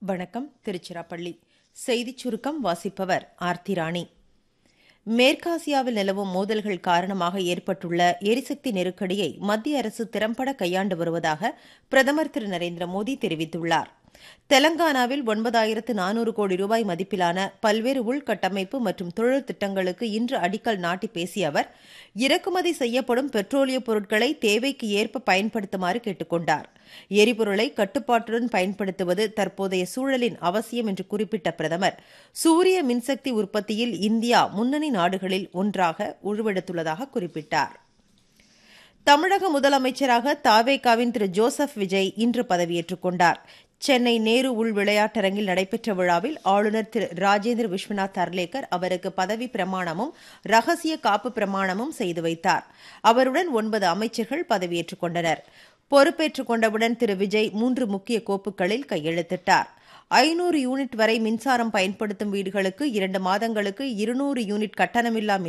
வணக்கம் திருச்சிராப்பள்ளி செய்திச் சுருக்கம் வாசிப்பவர் ஆர்த்தி ராணி மேற்காசியாவில் நிலவும் மோதல்கள் காரணமாக ஏற்பட்டுள்ள எரிசக்தி நெருக்கடியை மத்திய அரசு திறம்பட கையாண்டு வருவதாக பிரதமர் திரு நரேந்திர மோடி தெரிவித்துள்ளார் தெலங்கானாவில் ஒன்பதாயிரத்து நானூறு கோடி ரூபாய் மதிப்பிலான பல்வேறு உள்கட்டமைப்பு மற்றும் தொழில் திட்டங்களுக்கு இன்று அடிக்கல் நாட்டி பேசிய அவர் இறக்குமதி செய்யப்படும் பெட்ரோலிய பொருட்களை தேவைக்கு ஏற்ப பயன்படுத்துமாறு கேட்டுக்கொண்டார் எரிபொருளை கட்டுப்பாட்டுடன் பயன்படுத்துவது தற்போதைய சூழலின் அவசியம் என்று குறிப்பிட்ட பிரதமர் சூரிய மின்சக்தி உற்பத்தியில் இந்தியா முன்னணி நாடுகளில் ஒன்றாக உருவெடுத்துள்ளதாக குறிப்பிட்டார் தமிழக முதலமைச்சராக தாவேகாவின் திரு ஜோசப் விஜய் இன்று பதவியேற்றுக் கொண்டார் சென்னை நேரு உள் விளையாட்டரங்கில் நடைபெற்ற விழாவில் ஆளுநர் திரு ராஜேந்திர விஸ்வநாத் அர்லேக்கர் அவருக்கு பதவி பிரமாணமும் ரகசிய காப்பு பிரமாணமும் செய்து வைத்தார் அவருடன் ஒன்பது அமைச்சர்கள் பதவியேற்றுக் கொண்டனர் பொறுப்பேற்றுக் கொண்டவுடன் திரு விஜய் மூன்று முக்கிய கோப்புகளில் கையெழுத்திட்டார் ஐநூறு யூனிட் வரை மின்சாரம் பயன்படுத்தும் வீடுகளுக்கு இரண்டு மாதங்களுக்கு இருநூறு யூனிட் கட்டணமில்லா